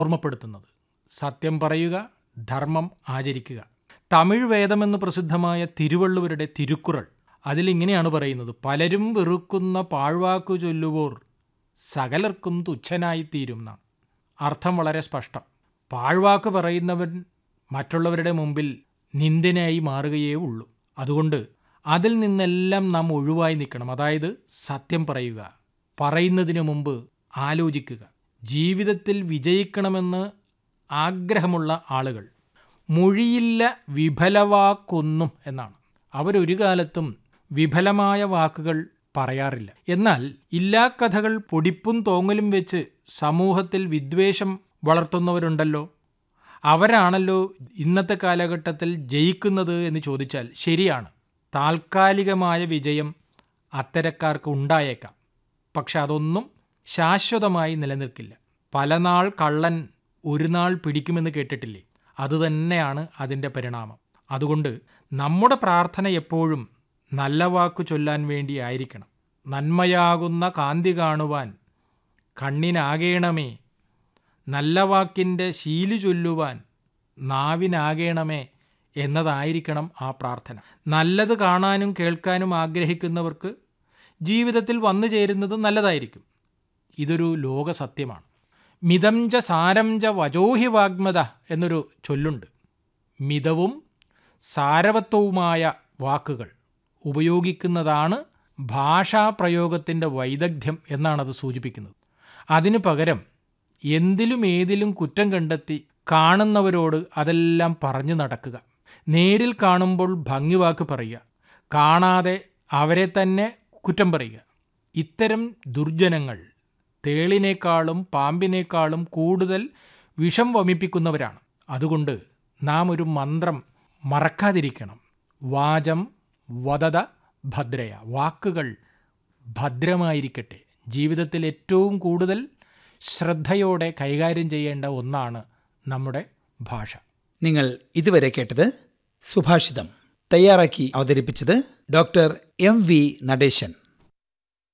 ഓർമ്മപ്പെടുത്തുന്നത് സത്യം പറയുക ധർമ്മം ആചരിക്കുക തമിഴ് വേദമെന്ന് പ്രസിദ്ധമായ തിരുവള്ളുവരുടെ തിരുക്കുറൾ അതിലിങ്ങനെയാണ് പറയുന്നത് പലരും വെറുക്കുന്ന പാഴ്വാക്കു ചൊല്ലുവോർ സകലർക്കും തുച്ഛനായിത്തീരും എന്നാണ് അർത്ഥം വളരെ സ്പഷ്ടം പാഴ്വാക്ക് പറയുന്നവൻ മറ്റുള്ളവരുടെ മുമ്പിൽ നിന്ദനായി മാറുകയേ ഉള്ളൂ അതുകൊണ്ട് അതിൽ നിന്നെല്ലാം നാം ഒഴിവായി നിൽക്കണം അതായത് സത്യം പറയുക പറയുന്നതിന് മുമ്പ് ആലോചിക്കുക ജീവിതത്തിൽ വിജയിക്കണമെന്ന് ആഗ്രഹമുള്ള ആളുകൾ മൊഴിയില്ല വിഫലവാക്കൊന്നും എന്നാണ് അവരൊരു കാലത്തും വിഫലമായ വാക്കുകൾ പറയാറില്ല എന്നാൽ ഇല്ലാ കഥകൾ പൊടിപ്പും തോങ്ങലും വെച്ച് സമൂഹത്തിൽ വിദ്വേഷം വളർത്തുന്നവരുണ്ടല്ലോ അവരാണല്ലോ ഇന്നത്തെ കാലഘട്ടത്തിൽ ജയിക്കുന്നത് എന്ന് ചോദിച്ചാൽ ശരിയാണ് താൽക്കാലികമായ വിജയം അത്തരക്കാർക്ക് ഉണ്ടായേക്കാം പക്ഷെ അതൊന്നും ശാശ്വതമായി നിലനിൽക്കില്ല പല നാൾ കള്ളൻ ഒരു നാൾ പിടിക്കുമെന്ന് കേട്ടിട്ടില്ലേ അതുതന്നെയാണ് അതിൻ്റെ പരിണാമം അതുകൊണ്ട് നമ്മുടെ പ്രാർത്ഥന എപ്പോഴും നല്ല വാക്കു ചൊല്ലാൻ വേണ്ടി ആയിരിക്കണം നന്മയാകുന്ന കാന്തി കാണുവാൻ കണ്ണിനാകേണമേ നല്ല വാക്കിൻ്റെ ശീലി ചൊല്ലുവാൻ നാവിനാകേണമേ എന്നതായിരിക്കണം ആ പ്രാർത്ഥന നല്ലത് കാണാനും കേൾക്കാനും ആഗ്രഹിക്കുന്നവർക്ക് ജീവിതത്തിൽ വന്നു ചേരുന്നത് നല്ലതായിരിക്കും ഇതൊരു ലോക സത്യമാണ് മിതം ച സാരം ച വജോഹി വാഗ്മത എന്നൊരു ചൊല്ലുണ്ട് മിതവും സാരവത്വവുമായ വാക്കുകൾ ഉപയോഗിക്കുന്നതാണ് ഭാഷാപ്രയോഗത്തിൻ്റെ വൈദഗ്ധ്യം എന്നാണത് സൂചിപ്പിക്കുന്നത് അതിനു പകരം എന്തിലും ഏതിലും കുറ്റം കണ്ടെത്തി കാണുന്നവരോട് അതെല്ലാം പറഞ്ഞു നടക്കുക നേരിൽ കാണുമ്പോൾ ഭംഗിവാക്ക് പറയുക കാണാതെ അവരെ തന്നെ കുറ്റം പറയുക ഇത്തരം ദുർജനങ്ങൾ തേളിനേക്കാളും പാമ്പിനേക്കാളും കൂടുതൽ വിഷം വമിപ്പിക്കുന്നവരാണ് അതുകൊണ്ട് നാം ഒരു മന്ത്രം മറക്കാതിരിക്കണം വാചം വദത ഭദ്രയ വാക്കുകൾ ഭദ്രമായിരിക്കട്ടെ ജീവിതത്തിൽ ഏറ്റവും കൂടുതൽ ശ്രദ്ധയോടെ കൈകാര്യം ചെയ്യേണ്ട ഒന്നാണ് നമ്മുടെ ഭാഷ നിങ്ങൾ ഇതുവരെ കേട്ടത് സുഭാഷിതം തയ്യാറാക്കി അവതരിപ്പിച്ചത് ഡോക്ടർ എം വി നടേശൻ